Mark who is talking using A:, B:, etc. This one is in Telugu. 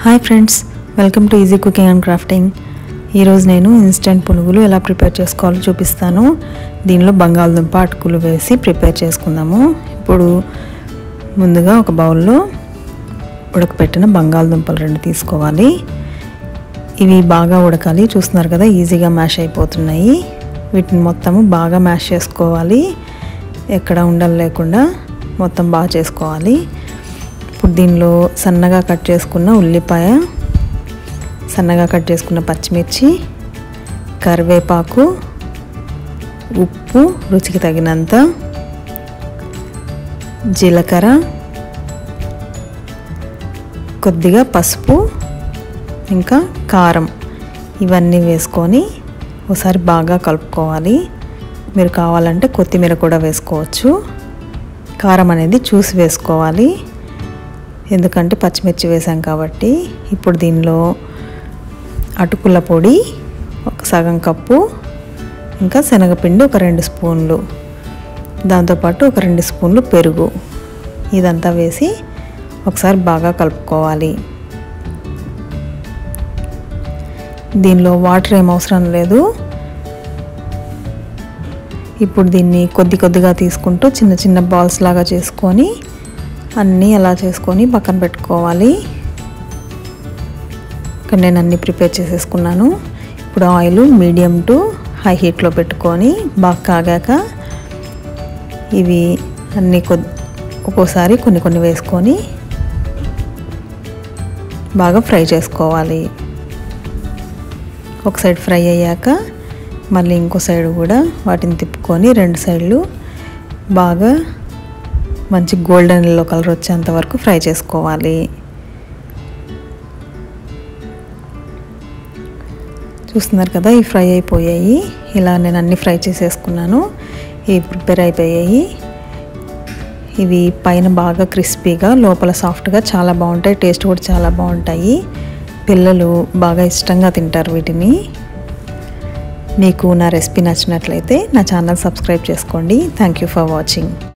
A: hi friends welcome to easy cooking and crafting ఈరోజు నేను ఇన్స్టెంట్ పునుగులు ఎలా ప్రిపేర్ చేసుకోవాలో చూపిస్తాను దీనిలో బంగాళదుంప అటుకులు వేసి ప్రిపేర్ చేసుకుందాము ఇప్పుడు ముందుగా ఒక బౌల్లో ఉడకపెట్టిన బంగాళదుంపలు రెండు తీసుకోవాలి ఇవి బాగా ఉడకాలి చూస్తున్నారు కదా ఈజీగా మ్యాష్ అయిపోతున్నాయి వీటిని మొత్తము బాగా మ్యాష్ చేసుకోవాలి ఎక్కడ ఉండలు లేకుండా మొత్తం బాగా చేసుకోవాలి ఇప్పుడు దీనిలో సన్నగా కట్ చేసుకున్న ఉల్లిపాయ సన్నగా కట్ చేసుకున్న పచ్చిమిర్చి కరివేపాకు ఉప్పు రుచికి తగినంత జీలకర్ర కొద్దిగా పసుపు ఇంకా కారం ఇవన్నీ వేసుకొని ఒకసారి బాగా కలుపుకోవాలి మీరు కావాలంటే కొత్తిమీర కూడా వేసుకోవచ్చు కారం అనేది చూసి వేసుకోవాలి ఎందుకంటే పచ్చిమిర్చి వేసాం కాబట్టి ఇప్పుడు దీనిలో అటుకుల పొడి ఒక సగం కప్పు ఇంకా శనగపిండి ఒక రెండు స్పూన్లు దాంతోపాటు ఒక రెండు స్పూన్లు పెరుగు ఇదంతా వేసి ఒకసారి బాగా కలుపుకోవాలి దీనిలో వాటర్ ఏం అవసరం లేదు ఇప్పుడు దీన్ని కొద్ది కొద్దిగా తీసుకుంటూ చిన్న చిన్న బాల్స్ లాగా చేసుకొని అన్నీ అలా చేసుకొని పక్కన పెట్టుకోవాలి ఇక్కడ నేను అన్నీ ప్రిపేర్ చేసేసుకున్నాను ఇప్పుడు ఆయిల్ మీడియం టు హై హీట్లో పెట్టుకొని బాగా కాగాక ఇవి అన్నీ కొద్ది ఒక్కోసారి కొన్ని కొన్ని వేసుకొని బాగా ఫ్రై చేసుకోవాలి ఒక సైడ్ ఫ్రై అయ్యాక మళ్ళీ ఇంకో సైడ్ కూడా వాటిని తిప్పుకొని రెండు సైడ్లు బాగా మంచి గోల్డెన్ ఎల్లో కలర్ వచ్చేంత వరకు ఫ్రై చేసుకోవాలి చూస్తున్నారు కదా ఇవి ఫ్రై అయిపోయాయి ఇలా నేను అన్ని ఫ్రై చేసేసుకున్నాను ఇవి ప్రిపేర్ అయిపోయాయి ఇవి పైన బాగా క్రిస్పీగా లోపల సాఫ్ట్గా చాలా బాగుంటాయి టేస్ట్ కూడా చాలా బాగుంటాయి పిల్లలు బాగా ఇష్టంగా తింటారు వీటిని మీకు నా రెసిపీ నచ్చినట్లయితే నా ఛానల్ సబ్స్క్రైబ్ చేసుకోండి థ్యాంక్ యూ ఫర్ వాచింగ్